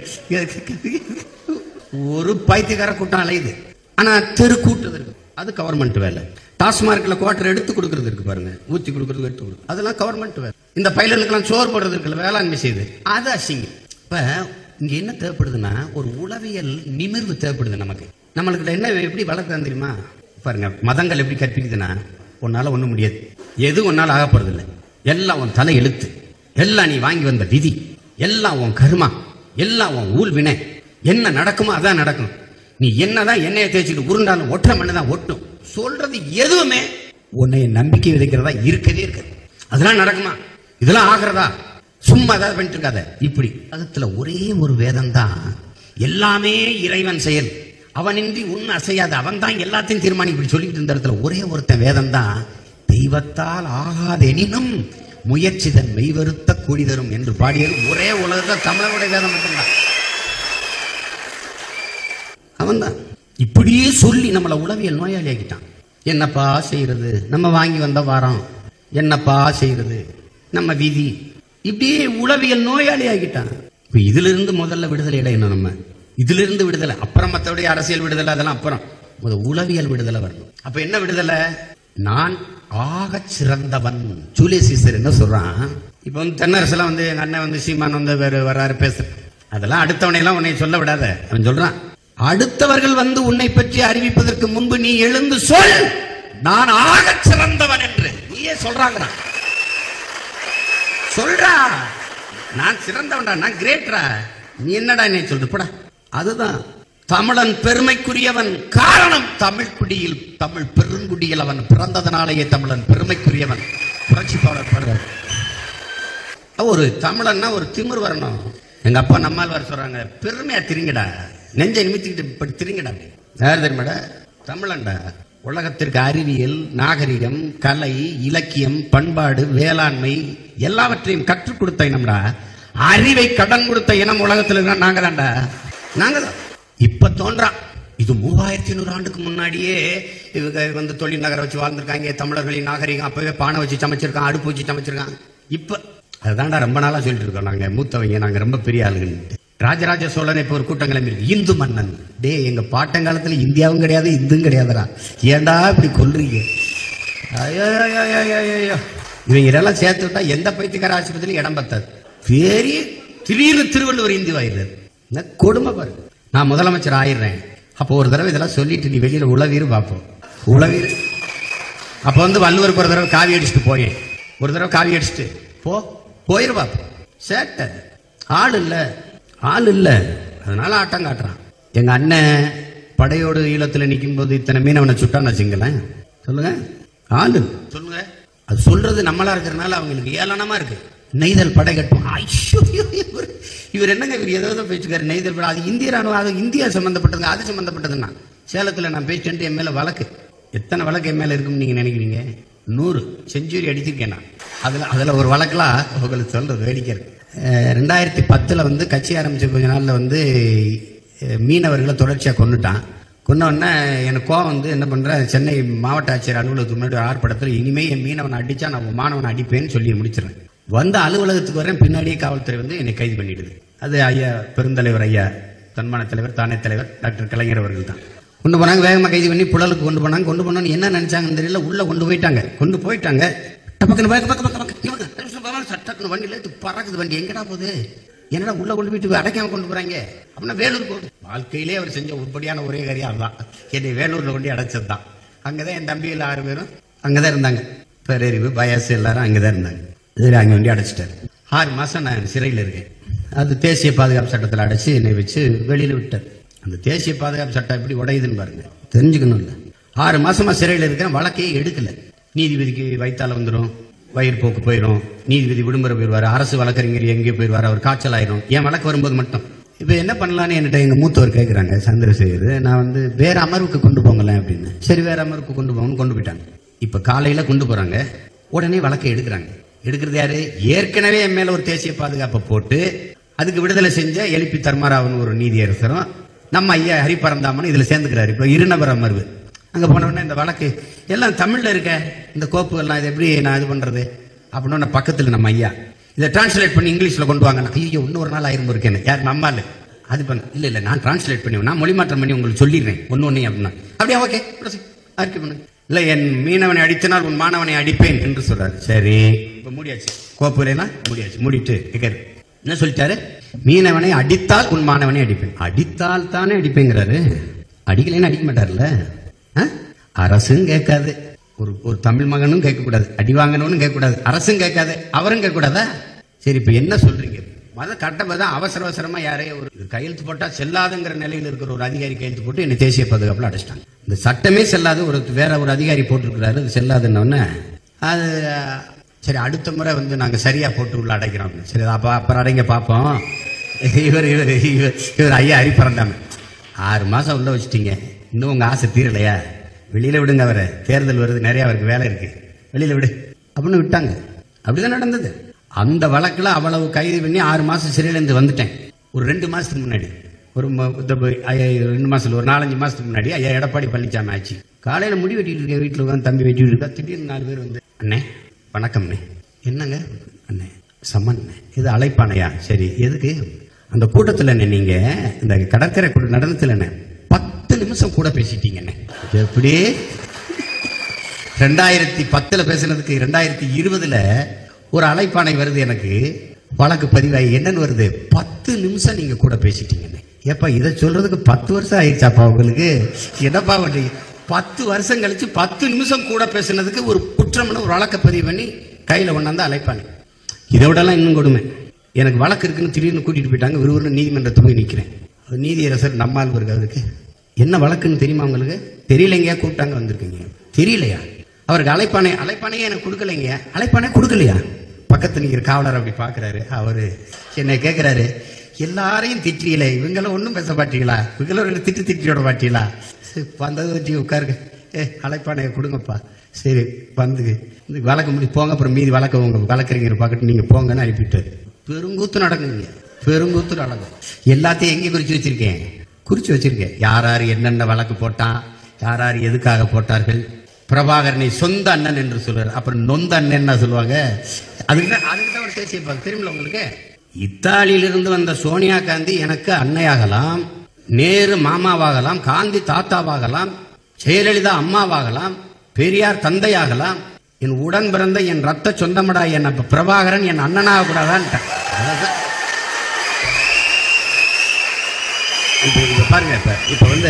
ஒரு பைத்தியக்கார கூட்டம் அலையுது ஆனா தெரு கூட்டுறது இருக்கு அது கவர்மெண்ட் வேலை டாஸ்மார்க்ல குவார்டர் எடுத்து கொடுக்கறது இருக்கு பாருங்க ஊத்தி கொடுக்கறது எடுத்து கொடுக்குறது அதெல்லாம் கவர்மெண்ட் வேலை இந்த பைலனுக்கெல்லாம் சோறு போடுறது இருக்குல்ல வேளாண்மை செய்யுது அது அசிங்கம் இப்ப இங்க என்ன தேவைப்படுதுன்னா ஒரு உளவியல் நிமிர்வு தேவைப்படுது நமக்கு நம்மளுக்கு என்ன எப்படி வளர்க்குறான் தெரியுமா பாருங்க மதங்கள் எப்படி கற்பிக்குதுன்னா உன்னால ஒண்ணும் முடியாது எது உன்னால ஆகப்படுறது இல்லை எல்லாம் உன் தலை எழுத்து எல்லாம் நீ வாங்கி வந்த விதி எல்லாம் உன் கருமா எல்லாம் உன் ஊழ் வினை என்ன நடக்குமோ அதான் நடக்கும் நீ என்னதான் எண்ணெயை தேய்ச்சிட்டு உருண்டாலும் ஒற்றை மண்ணு தான் ஒட்டும் சொல்றது எதுவுமே உன்னை நம்பிக்கை விதைக்கிறதா இருக்கவே இருக்காது அதெல்லாம் நடக்குமா இதெல்லாம் ஆகிறதா சும்மா ஏதாவது பண்ணிட்டு இருக்காத இப்படி உலகத்துல ஒரே ஒரு வேதம் தான் எல்லாமே இறைவன் செயல் அவனின்றி உன் அசையாது அவன் தான் எல்லாத்தையும் தீர்மானி இப்படி சொல்லிட்டு இருந்த இடத்துல ஒரே ஒருத்தன் வேதம் தான் தெய்வத்தால் ஆகாதெனினும் முயற்சிதன் மெய்வருத்த கூடி தரும் என்று பாடியது ஒரே உலகத்தில் தமிழனுடைய வேதம் மட்டும்தான் அவன்தான் இப்படியே சொல்லி நம்மளை உளவியல் நோயாளி ஆக்கிட்டான் என்னப்பா செய்யறது நம்ம வாங்கி வந்த வாரம் என்னப்பா செய்யறது நம்ம விதி இப்படியே உளவியல் நோயாளி ஆகிட்டான் இப்ப இதுல இருந்து முதல்ல விடுதலை அடையணும் நம்ம இதுல இருந்து விடுதலை அப்புறம் மற்றபடி அரசியல் விடுதலை அதெல்லாம் அப்புறம் முதல் உளவியல் விடுதலை வரணும் அப்ப என்ன விடுதலை நான் ஆகச் சிறந்தவன் ஜூலியஸ் சீசர் என்ன சொல்றான் இப்ப வந்து தென்னரசுலாம் வந்து எங்க அண்ணன் வந்து சீமான் வந்து வேற வர்றாரு பேசுறேன் அதெல்லாம் அடுத்தவனை எல்லாம் உன்னை சொல்ல விடாத அவன் சொல்றான் அடுத்தவர்கள் வந்து உன்னை பற்றி அறிவிப்பதற்கு முன்பு நீ எழுந்து சொல் நான் ஆகச் சிறந்தவன் என்று நீயே சொல்றாங்கடா சொல்றா நான் சிறந்தவன்டா நான் கிரேட்ரா நீ என்னடா என்னை சொல்றது போடா அதுதான் தமிழன் பெருமைக்குரியவன் காரணம் தமிழ் குடியில் தமிழ் பெருங்குடியில் அவன் பிறந்ததனாலேயே தமிழன் பெருமைக்குரியவன் புரட்சி பாடல் பாடுறார் ஒரு தமிழன்னா ஒரு திமிர் வரணும் எங்க அப்பா நம்மால் வர சொல்றாங்க பெருமையா திரிங்கடா நெஞ்சை நிமித்திக்கிட்டு இப்படி திரிங்கடா அப்படி. யார் தெரியுமாடா தமிழன்டா உலகத்திற்கு அறிவியல் நாகரிகம் கலை இலக்கியம் பண்பாடு வேளாண்மை எல்லாவற்றையும் கற்றுக் கொடுத்த இனம்டா அறிவை கடன் கொடுத்த இனம் உலகத்தில் இருக்கிற நாங்க தான்டா நாங்க தான் இப்ப தோன்றான் இது மூவாயிரத்தி ஐநூறு ஆண்டுக்கு முன்னாடியே இவங்க வந்து தொழில் நகர வச்சு வாழ்ந்திருக்காங்க தமிழர்களின் நாகரிகம் அப்பவே பானை வச்சு சமைச்சிருக்கான் அடுப்பு வச்சு சமைச்சிருக்கான் இப்ப அதுதான்டா ரொம்ப நாளா சொல்லிட்டு இருக்கோம் நாங்க மூத்தவங்க நாங்க ரொம்ப பெரிய ஆளுகள் ராஜராஜ சோழன் இப்ப ஒரு கூட்டம் கிளம்பி இருக்கு இந்து மன்னன் டே எங்க பாட்டங்காலத்துல இந்தியாவும் கிடையாது இந்தும் கிடையாதுடா ஏன்டா இப்படி கொல்றீங்க ஐயோ ஐயோ, ஐயோ, ஐயோ, ஐயோ. இவங்க இதெல்லாம் சேர்த்து விட்டா எந்த பைத்தியக்கார ஆஸ்பத்திரியிலும் இடம் பத்தாது பெரிய திடீர்னு திருவள்ளுவர் இந்தி ஆயிடுறாரு என்ன கொடுமை பாரு நான் முதலமைச்சர் ஆயிடுறேன் அப்போ ஒரு தடவை இதெல்லாம் சொல்லிட்டு நீ வெளியில உளவீர் பார்ப்போம் உளவீர் அப்ப வந்து வள்ளுவருக்கு ஒரு தடவை காவி அடிச்சுட்டு போயேன் ஒரு தடவை காவி அடிச்சுட்டு போ போயிரு பார்ப்போம் சேட்டை ஆள் இல்ல ஆள் இல்ல அதனால ஆட்டம் காட்டுறான் எங்க அண்ணன் படையோடு ஈழத்துல நிற்கும் போது இத்தனை மீனவனை சுட்டான்னு வச்சுங்களேன் சொல்லுங்க ஆளு சொல்லுங்க அது சொல்றது நம்மளா இருக்கிறதுனால அவங்களுக்கு ஏளனமா இருக்கு நெய்தல் படை கட்டும் ஐயோ, இவர் இவர் என்னங்க இவர் ஏதோ ஏதோ பேச்சுக்காரு நெய்தல் படை அது இந்திய ராணுவம் அது இந்தியா சம்பந்தப்பட்டதுங்க அது சம்பந்தப்பட்டதுன்னா சேலத்துல நான் பேசிட்டு என் மேல வழக்கு எத்தனை வழக்கு என் மேல இருக்கும்னு நீங்க நினைக்கிறீங்க நூறு செஞ்சுரி அடிச்சிருக்கேன் நான் அதுல அதுல ஒரு வழக்கெல்லாம் உங்களுக்கு சொல்றது வேடிக்கை இருக்கு அஹ் ரெண்டாயிரத்தி பத்துல வந்து கட்சி ஆரம்பிச்ச கொஞ்ச நாள்ல வந்து அஹ் மீனவர்களை தொடர்ச்சியா கொண்டுட்டான் கொன்ன உடனே எனக்கு கோவம் வந்து என்ன பண்றேன் சென்னை மாவட்ட ஆட்சியர் அலுவலகத்துக்கு முன்னாடி ஒரு ஆர்ப்பாட்டத்தில் இனிமே என் மீனவனை அடிச்சா நான் உன் மாணவனை அடிப்பேன்னு சொல்லி முடிச்சிடுறேன் வந்த அலுவலகத்துக்கு வரேன் பின்னாடியே காவல்துறை வந்து என்னை கைது பண்ணிடுது அது ஐயா பெருந்தலைவர் ஐயா தன்மான தலைவர் தானே தலைவர் டாக்டர் கலைஞர் அவர்கள் தான் கொண்டு போனாங்க வேகமாக கைது பண்ணி புழலுக்கு கொண்டு போனாங்க கொண்டு போனோன்னு என்ன நினைச்சாங்கன்னு தெரியல உள்ள கொண்டு போயிட்டாங்க கொண்டு போயிட்டாங்க டபக்குன்னு பக்க பக்க பக்க பக்க இவங்க சட்டக்குன்னு வண்டியில எடுத்து பறக்குது வண்டி எங்கடா போகுது என்னடா உள்ள கொண்டு போயிட்டு அடைக்காம கொண்டு போறாங்க அப்படின்னா வேலூர் போகுது வாழ்க்கையிலே அவர் செஞ்ச உருப்படியான ஒரே காரியம் அதுதான் என்னை வேலூர்ல கொண்டு அடைச்சது தான் அங்கதான் என் தம்பிகள் ஆறு பேரும் அங்கதான் இருந்தாங்க பேரறிவு பயாஸ் எல்லாரும் அங்கதான் இருந்தாங்க இதில் அங்கே வண்டி அடைச்சிட்டாரு ஆறு மாசம் நான் சிறையில் இருக்கேன் அது தேசிய பாதுகாப்பு சட்டத்தில் அடைச்சு என்னை வச்சு வெளியில விட்டார் அந்த தேசிய பாதுகாப்பு சட்டம் எப்படி உடையுதுன்னு பாருங்க தெரிஞ்சுக்கணும் இல்ல ஆறு மாசமா சிறையில் இருக்கிறேன் வழக்கையே எடுக்கல நீதிபதிக்கு வைத்தால வந்துடும் வயிறு போக்கு போயிடும் நீதிபதி விடுமுறை போயிடுவார் அரசு வழக்கறிஞர் எங்கேயோ போயிடுவார் அவர் காய்ச்சல் ஆயிடும் என் வழக்கு வரும்போது மட்டும் இப்போ என்ன பண்ணலான்னு என்கிட்ட எங்க மூத்தவர் கேட்குறாங்க சந்திரசேகர் நான் வந்து வேற அமர்வுக்கு கொண்டு போங்களேன் அப்படின்னு சரி வேற அமர்வுக்கு கொண்டு போங்கன்னு கொண்டு போயிட்டாங்க இப்போ காலையில கொண்டு போறாங்க உடனே வழக்கை எடுக்கிறாங்க எடுக்கிறது யாரு ஏற்கனவே என் மேல ஒரு தேசிய பாதுகாப்பை போட்டு அதுக்கு விடுதலை செஞ்ச எழுப்பி தர்மராவன் ஒரு நீதியரசரும் நம்ம ஐயா ஹரிபரந்தாமன் இதுல சேர்ந்துக்கிறாரு இப்போ இருநபர் அமர்வு அங்க போன உடனே இந்த வழக்கு எல்லாம் தமிழ்ல இருக்க இந்த கோப்புகள்லாம் இது எப்படி நான் இது பண்றது அப்படின்னு பக்கத்துல நம்ம ஐயா இதை டிரான்ஸ்லேட் பண்ணி இங்கிலீஷ்ல கொண்டு வாங்க ஐயோ இன்னொரு நாள் ஆயிரம் இருக்கேன் யார் நம்ம ஆளு அது பண்ண இல்ல இல்ல நான் டிரான்ஸ்லேட் பண்ணி நான் மொழிமாற்றம் பண்ணி உங்களுக்கு சொல்லிடுறேன் ஒன்னு ஒன்னே அப்படின்னா அப்படியா ஓகே ஆர்கே பண்ணு இல்ல என் மீனவனை அடித்தனால் உன் மாணவனை அடிப்பேன் என்று சொல்றாரு சரி இப்ப முடியாச்சு கோப்புலாம் முடியாச்சு மூடிட்டு கேட்காரு என்ன சொல்லிட்டாரு மீனவனை அடித்தால் உன் மாணவனை அடிப்பேன் அடித்தால் தானே அடிப்பேங்கிறாரு அடிக்கலைன்னு அடிக்க மாட்டார்ல ஆ? அரசும் கேட்காது ஒரு ஒரு தமிழ் மகனும் கேட்கக்கூடாது அடி வாங்கணும்னு கேட்கக்கூடாது அரசும் கேட்காது அவரும் கேட்கக்கூடாதா சரி இப்ப என்ன சொல்றீங்க மத கட்டம் தான் அவசர அவசரமா யாரையோ ஒரு இது கையெழுத்து போட்டா செல்லாதுங்கிற நிலையில் இருக்கிற ஒரு அதிகாரி கையெழுத்து போட்டு என்ன தேசிய பாதுகாப்புல அடைச்சிட்டாங்க இந்த சட்டமே செல்லாது ஒரு வேற ஒரு அதிகாரி போட்டிருக்கிறாரு அது செல்லாதுன்னொன்னே அது சரி அடுத்த முறை வந்து நாங்க சரியா போட்டு உள்ள அடைக்கிறோம் அப்படின்னு. சரி அப்ப அப்புறம் அடைங்க பார்ப்போம் இவர் இவர் இவர் இவர் ஐயா ஹரிபரந்தாமன் ஆறு மாசம் உள்ள வச்சுட்டீங்க இன்னும் உங்க ஆசை தீரலையா வெளியில விடுங்க அவரை தேர்தல் வருது நிறைய அவருக்கு வேலை இருக்கு வெளியில விடு அப்படின்னு விட்டாங்க அப்படிதான் நடந்தது அந்த வழக்குல அவ்வளவு கைது பண்ணி ஆறு மாசம் சிறையில இருந்து வந்துட்டேன் ஒரு ரெண்டு மாசத்துக்கு முன்னாடி ஒரு ம- இந்த ப- ஐயா, ரெண்டு மாசத்துல ஒரு நாலஞ்சு மாசத்துக்கு முன்னாடி ஐயா எடப்பாடி பழனிசாமி ஆச்சு காலையில முடி வெட்டிட்டு இருக்க வீட்டுல உட்காந்து தம்பி வெட்டிட்டு இருக்கா திடீர்னு நாலு பேர் வந்து அண்ணே வணக்கம்ண்ணே என்னங்க அண்ணே சம்மன் இது அழைப்பானையா சரி எதுக்கு அந்த கூட்டத்துல அண்ணே நீங்க இந்த கடற்கரை கூட்டம் நடந்ததுல அண்ணே பத்து நிமிஷம் கூட பேசிட்டீங்கண்ணே எப்படி ரெண்டாயிரத்தி பத்துல பேசுனதுக்கு ரெண்டாயிரத்தி இருபதுல ஒரு அழைப்பானை வருது எனக்கு வழக்கு பதிவாகி என்னன்னு வருது பத்து நிமிஷம் நீங்க கூட பேசிட்டீங்கன்னு ஏப்பா இதை சொல்றதுக்கு பத்து வருஷம் ஆயிடுச்சாப்பா உங்களுக்கு என்னப்பா பண்றீங்க பத்து வருஷம் கழிச்சு பத்து நிமிஷம் கூட பேசுனதுக்கு ஒரு குற்றம்னு ஒரு வழக்கை பதிவு பண்ணி கையில கொண்டாந்து அழைப்பானை இதை விடலாம் இன்னும் கொடுமை எனக்கு வழக்கு இருக்குன்னு திடீர்னு கூட்டிட்டு போயிட்டாங்க விறுவிறு நீதிமன்றத்துக்கு போய் நிக்கிறேன் அது நீதியரசர் நம்மால் இருக்கு அதுக்கு என்ன வழக்குன்னு தெரியுமா உங்களுக்கு தெரியலைங்க கூப்பிட்டாங்க வந்திருக்கீங்க தெரியலையா அவருக்கு அழைப்பானை அழைப்பானையே எனக்கு கொடுக்கலைங்க அழைப்பானே கொடுக்கலையா பக்கத்து நிக்கிற காவலர் அப்படி பாக்குறாரு அவரு என்னை கேக்குறாரு எல்லாரையும் திட்டியல இவங்களும் ஒன்றும் பேச மாட்டீங்களா இவங்களும் ரெண்டு திட்டு திட்டியோட மாட்டீங்களா சரி, வந்தது வச்சு உட்காருங்க ஏ அழைப்பானையை கொடுங்கப்பா சரி வந்து இந்த வழக்கு முடி போங்க அப்புறம் மீதி வழக்க உங்க வழக்கறிஞர் பார்க்கட்டு நீங்க போங்கன்னு அனுப்பிட்டாரு பெருங்கூத்து நடக்குங்க பெருங்கூத்து நடக்கும் எல்லாத்தையும் எங்கே குறிச்சு வச்சிருக்கேன் குறிச்சு வச்சிருக்கேன் யார் யார் என்னென்ன வழக்கு போட்டான் யார் யார் எதுக்காக போட்டார்கள் பிரபாகரனை சொந்த அண்ணன் என்று சொல்றாரு அப்புறம் நொந்த அண்ணன் என்ன சொல்லுவாங்க அதுக்கு தான் அதுக்கு தான் ஒரு தேசிய பா- தெரியுமில்ல உங்களுக்கு இத்தாலியிலிருந்து வந்த சோனியா காந்தி எனக்கு அன்னையாகலாம் நேரு மாமாவாகலாம் காந்தி தாத்தாவாகலாம் ஜெயலலிதா அம்மாவாகலாம் பெரியார் தந்தையாகலாம் என் உடன் பிறந்த என் ரத்த சொந்தமடா என் அப்ப பிரபாகரன் என் அண்ணனாக கூடாதான்ட்டான் அதான் இப்ப இப்ப பாருங்க இப்ப இப்ப வந்து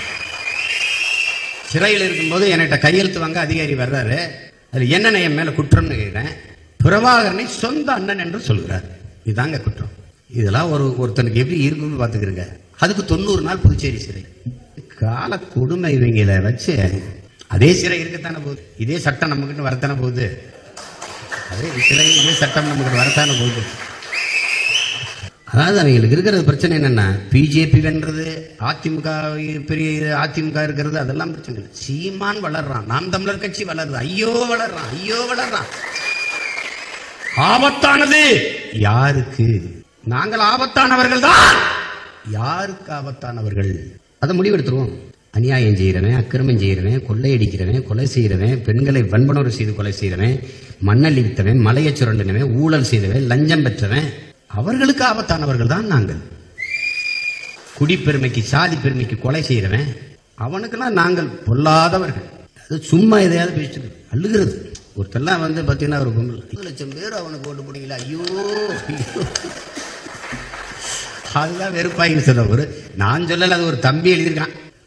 சிறையில் இருக்கும்போது என்கிட்ட கையெழுத்து வாங்க அதிகாரி வர்றாரு அதுல என்னென்ன என் மேல குற்றம்னு கேட்கிறேன் பிரபாகரனை சொந்த அண்ணன் என்று சொல்கிறார் இதுதாங்க குற்றம் இதெல்லாம் ஒரு ஒருத்தனுக்கு எப்படி இருக்குன்னு பாத்துக்கிறங்க அதுக்கு தொண்ணூறு நாள் புதுச்சேரி சிறை கால கொடுமை இவங்கள வச்சு அதே சிறை இருக்கத்தானே போகுது இதே சட்டம் நம்ம கிட்ட வரத்தானே போகுது அதே சிறை இதே சட்டம் நம்ம கிட்ட வரத்தானே போகுது அதாவது அவங்களுக்கு இருக்கிற பிரச்சனை என்னன்னா பிஜேபி வென்றது அதிமுக பெரிய இது, அதிமுக இருக்கிறது அதெல்லாம் பிரச்சனை இல்லை சீமான் வளர்றான் நாம் தமிழர் கட்சி வளருது ஐயோ வளர்றான் ஐயோ வளர்றான் ஆபத்தானது யாருக்கு நாங்கள் ஆபத்தானவர்கள் தான் யாருக்கு ஆபத்தானவர்கள் அதை முடிவெடுத்துருவோம் அநியாயம் செய்கிறவன் அக்கிரமம் செய்கிறவன் கொள்ளையடிக்கிறவன் கொலை செய்கிறவன் பெண்களை வன்புணர்வு செய்து கொலை செய்கிறவன் மண்ணள்ளி வித்தவன் மலையை சுரண்டினவன் ஊழல் செய்தவன் லஞ்சம் பெற்றவன் அவர்களுக்கு ஆபத்தானவர்கள் தான் நாங்கள் குடிப்பெருமைக்கு சாதி பெருமைக்கு கொலை செய்கிறவன் அவனுக்கெல்லாம் நாங்கள் பொல்லாதவர்கள் அது சும்மா எதையாவது பேசிட்டு அழுகிறது ஒருத்தெல்லாம் வந்து பார்த்தீங்கன்னா ஒரு கும்பல் ஐந்து லட்சம் பேர் அவனுக்கு ஓட்டு போடுங்களா ஐயோ ஐயோ அதுதான் வெறுப்பாயின்னு சொல்ல ஒரு நான் சொல்லல அது ஒரு தம்பி எழுதியிருக்கான்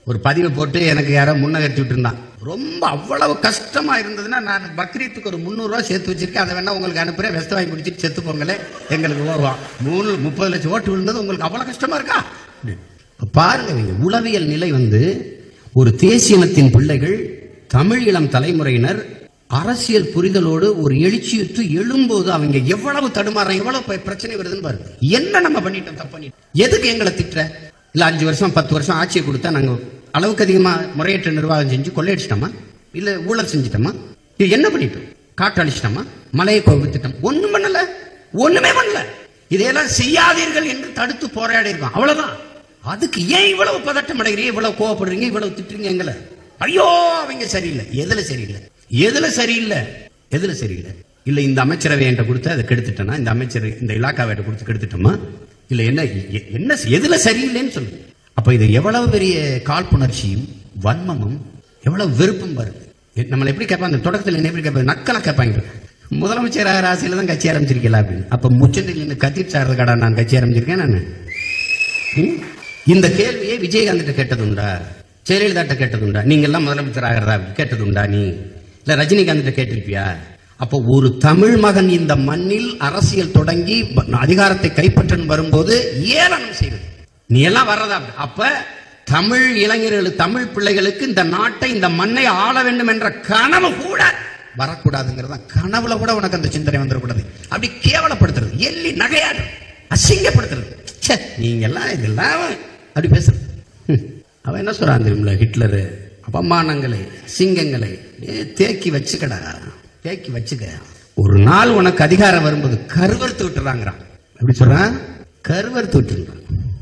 ஒரு பதிவு போட்டு எனக்கு யாரோ முன்னகர்த்தி விட்டுருந்தான் ரொம்ப அவ்வளவு கஷ்டமா இருந்ததுன்னா நான் பக்ரீத்துக்கு ஒரு முந்நூறுரூவா சேர்த்து வச்சிருக்கேன் அதை வேணா உங்களுக்கு அனுப்புறேன் வெஸ்த வாங்கி குடிச்சிட்டு செத்து போங்களே எங்களுக்கு வருவான் மூணு முப்பது லட்சம் ஓட்டு விழுந்தது உங்களுக்கு அவ்வளவு கஷ்டமா இருக்கா இப்ப பாருங்க நீங்க உளவியல் நிலை வந்து ஒரு தேசியனத்தின் பிள்ளைகள் தமிழ் இளம் தலைமுறையினர் அரசியல் புரிதலோடு ஒரு எழுச்சியுற்று எழும்போது அவங்க எவ்வளவு தடுமாறம் எவ்வளவு ப- பிரச்சனை வருதுன்னு பாருங்க என்ன நம்ம பண்ணிட்டோம் தப்பு பண்ணிட்டோம் எதுக்கு எங்களை திட்டுற இல்ல அஞ்சு வருஷம் பத்து வருஷம் ஆட்சியை கொடுத்தா நாங்க அளவுக்கு அதிகமா முறையற்ற நிர்வாகம் செஞ்சு கொள்ளையடிச்சிட்டோமா இல்ல ஊழல் செஞ்சிட்டோமா இது என்ன பண்ணிட்டோம் காட்டு அழிச்சிட்டோமா மலையை வித்துட்டோம் ஒண்ணும் பண்ணல ஒண்ணுமே பண்ணல இதையெல்லாம் செய்யாதீர்கள் என்று தடுத்து போராடி இருக்கோம் அவ்வளவுதான் அதுக்கு ஏன் இவ்வளவு பதட்டம் அடைகிறீங்க இவ்வளவு கோவப்படுறீங்க இவ்வளவு திட்டுறீங்க எங்களை ஐயோ அவங்க சரியில்லை எதுல சரியில்லை எதுல சரியில்லை எதுல சரியில்லை இல்ல இந்த அமைச்சரவை என்கிட்ட கொடுத்து அதை கெடுத்துட்டேனா இந்த அமைச்சர் இந்த இலாக்காவை என்கிட்ட கொடுத்து கெடுத்துட்டோமா இல்ல என்ன எ- என்ன எதுல சரியில்லைன்னு சொல்லுங்க அப்ப இது எவ்வளவு பெரிய காழ்ப்புணர்ச்சியும் வன்மமும் எவ்வளவு வெறுப்பும் வருது எ- நம்மளை எப்படி கேட்பாங்க அந்த தொடக்கத்தில் என்ன எப்படி கேட்பாங்க நக்கலா கேட்பாங்க முதலமைச்சர் ஆகிற ஆசையில தான் கட்சி ஆரம்பிச்சிருக்கலாம் அப்படின்னு அப்ப முச்சந்தில் நின்று கத்திட்டு சாடுறது கடா நான் கட்சி ஆரம்பிச்சிருக்கேன் நான் ம்? இந்த கேள்வியை விஜயகாந்த் கேட்டதுண்டா ஜெயலலிதாட்ட கேட்டதுண்டா நீங்க எல்லாம் முதலமைச்சர் ஆகிறதா கேட்டதுண்டா நீ இல்ல ரஜினிகாந்த் கேட்டிருப்பியா அப்போ ஒரு தமிழ் மகன் இந்த மண்ணில் அரசியல் தொடங்கி ப- அதிகாரத்தை கைப்பற்றன் வரும்போது ஏளனம் செய்வது நீ எல்லாம் வர்றதா அப்ப தமிழ் இளைஞர்களுக்கு தமிழ் பிள்ளைகளுக்கு இந்த நாட்டை இந்த மண்ணை ஆள வேண்டும் என்ற கனவு கூட வரக்கூடாதுங்கிறதா கனவுல கூட உனக்கு அந்த சிந்தனை வந்துடக்கூடாது அப்படி கேவலப்படுத்துறது எள்ளி நகையாடு அசிங்கப்படுத்துறது ச்சே, நீங்க எல்லாம் இதெல்லாம் அப்படி பேசுறது ஹம். அவன் என்ன சொல்றான் தெரியுமில ஹிட்லரு அவமானங்களை சிங்கங்களை தேக்கி வச்சுக்கடா தேக்கி வச்சுக்க ஒரு நாள் உனக்கு அதிகாரம் வரும்போது கருவறுத்து விட்டுறாங்கிறான் எப்படி சொல்றான் கருவறுத்து விட்டுறான்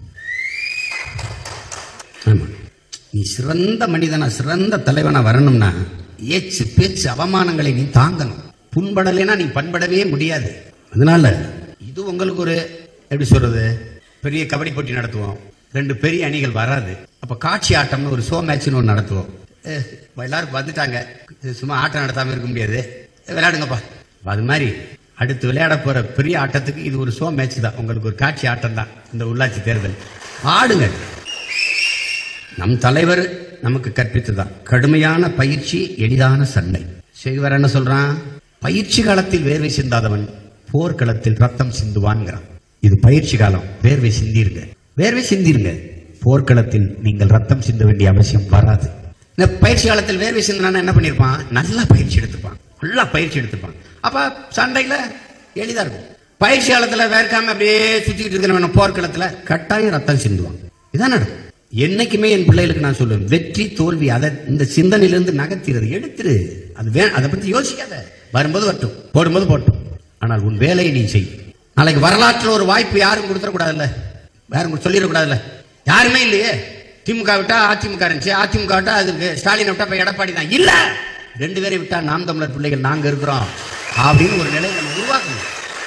ஆமா நீ சிறந்த மனிதனா சிறந்த தலைவனா வரணும்னா ஏச்சு பேச்சு அவமானங்களை நீ தாங்கணும் புண்படலைன்னா நீ பண்படவே முடியாது அதனால இது உங்களுக்கு ஒரு எப்படி சொல்றது பெரிய கபடி போட்டி நடத்துவோம் ரெண்டு பெரிய அணிகள் வராது அப்ப காட்சி ஆட்டம்னு ஒரு ஷோ மேட்ச்னு ஒன்று நடத்துவோம் அஹ், எல்லாரும் வந்துட்டாங்க இது சும்மா ஆட்டம் நடத்தாம இருக்க முடியாது அஹ், விளையாடுங்கப்பா அது மாதிரி அடுத்து விளையாட போற பெரிய ஆட்டத்துக்கு இது ஒரு ஷோ மேட்ச் தான் உங்களுக்கு ஒரு காட்சி ஆட்டம் தான் இந்த உள்ளாட்சி தேர்தல் ஆடுங்க நம் தலைவர் நமக்கு கற்பித்ததான் கடுமையான பயிற்சி எளிதான சண்டை செய்வர் என்ன சொல்றான் பயிற்சி காலத்தில் வேர்வை சிந்தாதவன் போர்க்களத்தில் ரத்தம் சிந்துவான்ங்கிறான் இது பயிற்சி காலம் வேர்வை சிந்திருங்க வேர்வை சிந்திருங்க போர்க்களத்தில் நீங்கள் ரத்தம் சிந்த வேண்டிய அவசியம் வராது இந்த பயிற்சி காலத்தில் வேர்வை சிந்தினா என்ன பண்ணிருப்பான் நல்லா பயிற்சி எடுத்துப்பான் நல்லா பயிற்சி எடுத்துப்பான் அப்ப சண்டையில எளிதா இருக்கும் பயிற்சி காலத்துல வேர்க்காம அப்படியே சுத்திக்கிட்டு இருக்கிறவன் போர்க்களத்துல கட்டாயம் ரத்தம் சிந்துவான் இதான் நடக்கும் என்னைக்குமே என் பிள்ளைகளுக்கு நான் சொல்லுவேன் வெற்றி தோல்வி அதை இந்த சிந்தனையிலிருந்து நகர்த்திறது எடுத்துரு அது வே அதை பத்தி யோசிக்காத வரும்போது வரட்டும் போடும்போது போட்டும் ஆனால் உன் வேலையை நீ செய் நாளைக்கு வரலாற்றில் ஒரு வாய்ப்பு யாரும் கொடுத்துடக்கூடாதுல்ல யாரும் சொல்லிடக்கூடாதுல்ல யாருமே இல்லையே திமுக விட்டா அதிமுக இருந்துச்சு அதிமுக விட்டா அதுக்கு ஸ்டாலின் விட்டா இப்ப எடப்பாடி தான் இல்ல ரெண்டு பேரை விட்டா நாம் தமிழர் பிள்ளைகள் நாங்க இருக்கிறோம் அப்படின்னு ஒரு நிலையை நம்ம உருவாக்கணும்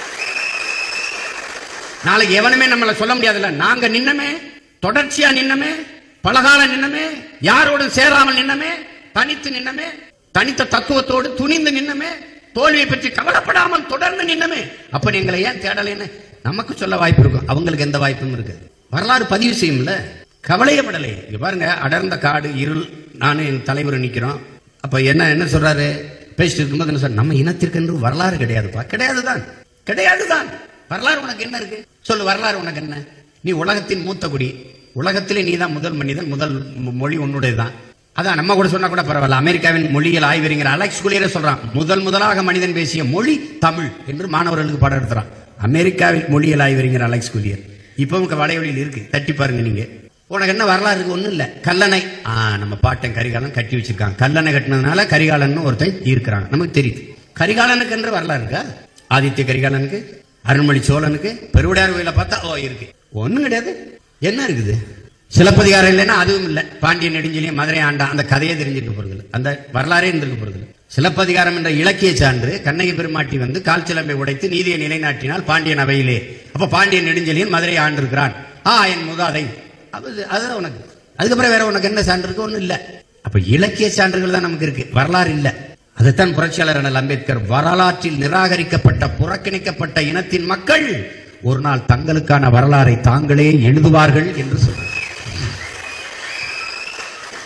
நாளைக்கு எவனுமே நம்மள சொல்ல முடியாதுல்ல நாங்க நின்னமே தொடர்ச்சியா நின்னமே பலகால நின்னமே யாரோடு சேராமல் நின்னமே தனித்து நின்னமே தனித்த தத்துவத்தோடு துணிந்து நின்னமே தோல்வியை பற்றி கவலைப்படாமல் தொடர்ந்து நின்னமே அப்ப எங்களை ஏன் தேடலைன்னு நமக்கு சொல்ல வாய்ப்பு இருக்கும் அவங்களுக்கு எந்த வாய்ப்பும் இருக்கு வரலாறு பதிவு செய்யும்ல கவலையப்படலை இங்க பாருங்க அடர்ந்த காடு இருள் நானும் என் தலைவர் நிக்கிறோம் அப்ப என்ன என்ன சொல்றாரு பேசிட்டு இருக்கும்போது என்ன சொல்ற நம்ம இனத்திற்கென்று வரலாறு கிடையாதுப்பா கிடையாதுதான் கிடையாதுதான் வரலாறு உனக்கு என்ன இருக்கு சொல்லு வரலாறு உனக்கு என்ன நீ உலகத்தின் மூத்த குடி உலகத்திலே நீ தான் முதல் மனிதன் முதல் மொ- மொழி உன்னுடையதான் அதான் நம்ம கூட சொன்னா கூட பரவாயில்ல அமெரிக்காவின் மொழியியல் ஆய்வறிஞர் அலெக்ஸ் குளியரே சொல்றான் முதல் முதலாக மனிதன் பேசிய மொழி தமிழ் என்று மாணவர்களுக்கு பாடம் எடுத்துறான் அமெரிக்காவில் மொழியியல் ஆய்வறிஞர் அலெக்ஸ் குளியர் இப்போ உங்க வடைவெளியில் இருக்கு தட்டி பாருங்க நீங்க உனக்கு என்ன வரலாறு இருக்கு ஒண்ணும் இல்ல கல்லணை ஆ நம்ம பாட்டன் கரிகாலன் கட்டி வச்சிருக்காங்க கல்லணை கட்டினதுனால கரிகாலன் ஒருத்தன் இருக்கிறாங்க நமக்கு தெரியுது கரிகாலனுக்கு என்று வரலாறு இருக்கா ஆதித்ய கரிகாலனுக்கு அருண்மொழி சோழனுக்கு பெருவுடையார் கோயில பார்த்தா ஓ இருக்கு ஒண்ணும் கிடையாது என்ன இருக்குது சிலப்பதிகாரம் இல்லைன்னா அதுவும் இல்லை பாண்டிய நெடுஞ்செலியும் மதுரை ஆண்டா அந்த கதையே தெரிஞ்சிருக்க போறது இல்ல. அந்த வரலாறே இருந்திருக்க போறது இல்ல. சிலப்பதிகாரம் என்ற இலக்கிய சான்று கண்ணகி பெருமாட்டி வந்து கால் சிலம்பை உடைத்து நீதியை நிலைநாட்டினால் பாண்டியன் அவையிலே அப்ப பாண்டியன் நெடுஞ்செலியன் மதுரை ஆண்டிருக்கிறான் ஆ என் முதாதை அது அதுதான் உனக்கு அதுக்கப்புறம் வேற உனக்கு என்ன சான்று இருக்கு ஒண்ணும் இல்ல அப்ப இலக்கிய சான்றுகள் தான் நமக்கு இருக்கு வரலாறு இல்ல அதைத்தான் புரட்சியாளர் அண்ணல் அம்பேத்கர் வரலாற்றில் நிராகரிக்கப்பட்ட புறக்கணிக்கப்பட்ட இனத்தின் மக்கள் ஒரு நாள் தங்களுக்கான வரலாறை தாங்களே எழுதுவார்கள் என்று சொல்றார்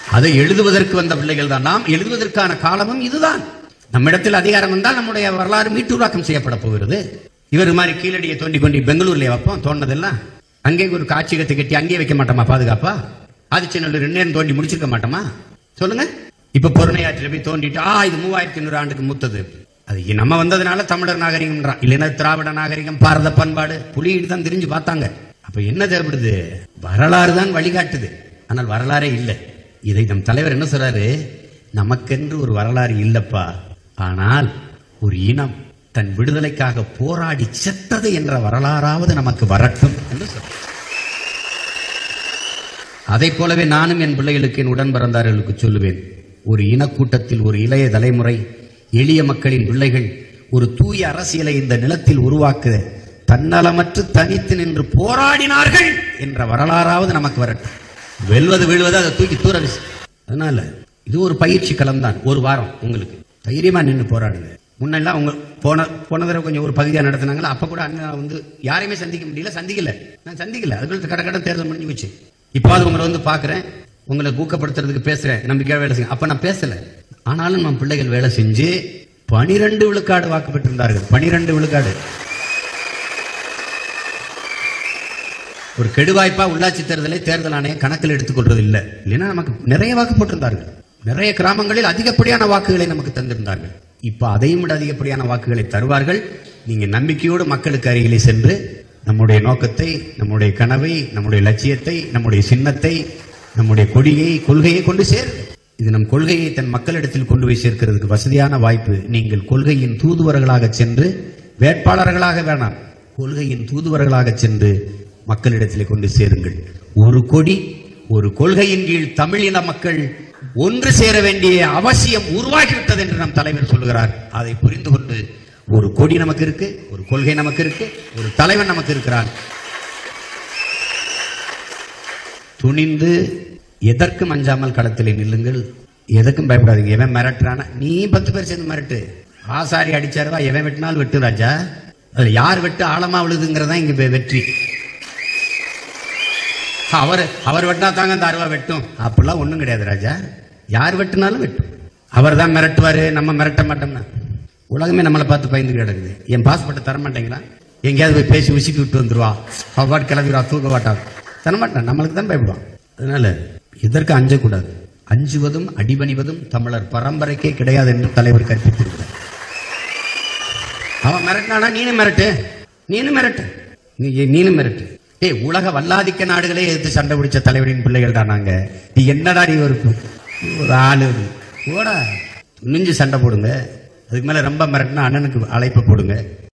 அதை எழுதுவதற்கு வந்த பிள்ளைகள் தான் நாம் எழுதுவதற்கான காலமும் இதுதான் நம்மிடத்தில் அதிகாரம் வந்தால் நம்முடைய வரலாறு மீட்டுருவாக்கம் செய்யப்பட போகிறது இவர் மாதிரி கீழடியை தோண்டி கொண்டு பெங்களூர்ல வைப்போம் தோண்டதெல்லாம் அங்கே ஒரு காட்சியகத்தை கட்டி அங்கேயே வைக்க மாட்டோமா பாதுகாப்பா ஆதிச்சநல்லூர் ரெண்டு தோண்டி முடிச்சிருக்க மாட்டோமா சொல்லுங்க இப்ப பொருணையாற்றில போய் தோண்டிட்டு ஆ இது மூவாயிரத்தி ஐநூறு ஆண்டுக்கு மூத்தது அது நம்ம வந்ததுனால தமிழர் நாகரிகம்ன்றான் இல்லைன்னா திராவிட நாகரிகம் பாரத பண்பாடு புலிகிட்டு தான் தெரிஞ்சு பார்த்தாங்க அப்ப என்ன தேவைப்படுது வரலாறு தான் வழிகாட்டுது ஆனால் வரலாறே இல்லை இதை நம் தலைவர் என்ன சொல்றாரு நமக்கென்று ஒரு வரலாறு இல்லப்பா ஆனால் ஒரு இனம் தன் விடுதலைக்காக போராடி செத்தது என்ற வரலாறாவது நமக்கு வரட்டும் என்று சொல்றார் அதைப் போலவே நானும் என் பிள்ளைகளுக்கு என் உடன் பிறந்தார்களுக்கு சொல்லுவேன் ஒரு இனக்கூட்டத்தில் ஒரு இளைய தலைமுறை எளிய மக்களின் பிள்ளைகள் ஒரு தூய அரசியலை இந்த நிலத்தில் உருவாக்க தன்னலமற்று தனித்து நின்று போராடினார்கள் என்ற வரலாறாவது நமக்கு வரட்டும் வெல்வது வீழ்வது அதை தூக்கி தூர வீசு. அதனால இது ஒரு பயிற்சி களம் தான் ஒரு வாரம் உங்களுக்கு தைரியமா நின்று போராடுங்க முன்னெல்லாம் உங்க போன போன தடவை கொஞ்சம் ஒரு பகுதியாக நடத்தினாங்களா அப்ப கூட அண்ணன் வந்து யாரையுமே சந்திக்க முடியல சந்திக்கல நான் சந்திக்கல அதுக்குள்ள கட கடன் தேர்தல் முடிஞ்சு போச்சு இப்பாவது உங்களை வந்து பார்க்கறேன் உங்களை ஊக்கப்படுத்துறதுக்கு பேசுறேன் நம்பிக்கையாக வேலை செய்யும் அப்ப நான் பேசல ஆனாலும் நம்ம பிள்ளைகள் வேலை செஞ்சு பனிரெண்டு விழுக்காடு வாக்கு பெற்றிருந்தார்கள் பனிரெண்டு விழுக்காடு ஒரு கெடுவாய்ப்பா உள்ளாட்சி தேர்தலை தேர்தல் ஆணையம் கணக்கில் எடுத்துக்கொள்றது இல்லை இல்லைன்னா நமக்கு நிறைய வாக்கு போட்டிருந்தார்கள் நிறைய கிராமங்களில் அதிகப்படியான வாக்குகளை நமக்கு தந்திருந்தார்கள் இப்ப அதையும் விட அதிகப்படியான வாக்குகளை தருவார்கள் நீங்க நம்பிக்கையோடு மக்களுக்கு அருகிலே சென்று நம்முடைய நோக்கத்தை நம்முடைய கனவை நம்முடைய லட்சியத்தை நம்முடைய சின்னத்தை நம்முடைய கொடியை கொள்கையை கொண்டு சேர் இது நம் கொள்கையை தன் மக்களிடத்தில் கொண்டு போய் சேர்க்கிறதுக்கு வசதியான வாய்ப்பு நீங்கள் கொள்கையின் தூதுவர்களாக சென்று வேட்பாளர்களாக வேணாம் கொள்கையின் தூதுவர்களாக சென்று மக்களிடத்திலே கொண்டு சேருங்கள் ஒரு கொடி ஒரு கொள்கையின் கீழ் தமிழின மக்கள் ஒன்று சேர வேண்டிய அவசியம் உருவாகிவிட்டது என்று நம் தலைவர் சொல்கிறார் அதை புரிந்து கொண்டு ஒரு கொடி நமக்கு இருக்கு ஒரு கொள்கை நமக்கு இருக்கு ஒரு தலைவன் நமக்கு இருக்கிறான் துணிந்து எதற்கும் அஞ்சாமல் களத்தில் நில்லுங்கள் எதற்கும் பயப்படாதீங்க எவன் மிரட்டுறானா நீ பத்து பேர் சேர்ந்து மிரட்டு ஆசாரி அடிச்சாருவா எவன் வெட்டினாலும் வெட்டு ராஜா அதுல யார் வெட்டு ஆழமா விழுதுங்கிறதா இங்க வெ- வெற்றி அவர் அவர் வெட்டினா தாங்க அந்த அருவா வெட்டும் அப்படிலாம் ஒண்ணும் கிடையாது ராஜா யார் வெட்டினாலும் வெட்டும் அவர் தான் மிரட்டுவாரு நம்ம மிரட்ட மாட்டோம்னா உலகமே நம்மளை பார்த்து பயந்து கிடக்குது என் பாஸ்போர்ட்டை தர மாட்டேங்களா எங்கேயாவது போய் பேசி உசுக்கி விட்டு வந்துருவா அவ்வாடு கிளம்பிடுவா தூக்க மாட்டான் தரமாட்டான் நம்மளுக்கு தான் பயப்படுவான் அதனால இதற்கு அஞ்சக்கூடாது அஞ்சுவதும் அடிபணிவதும் தமிழர் பரம்பரைக்கே கிடையாது என்று தலைவர் கற்பித்திருக்கிறார் அவன் மிரட்டினானா நீனும் மிரட்டு நீனும் மிரட்டு நீ நீனும் மிரட்டு ஏய் உலக வல்லாதிக்க நாடுகளே எதிர்த்து சண்டை பிடிச்ச தலைவரின் பிள்ளைகள் தான் நாங்க நீ என்னடா நீ ஒரு ஒரு ஆளு ஓடா துணிஞ்சு சண்டை போடுங்க அதுக்கு மேல ரொம்ப மிரட்டினா அண்ணனுக்கு அழைப்பு போடுங்க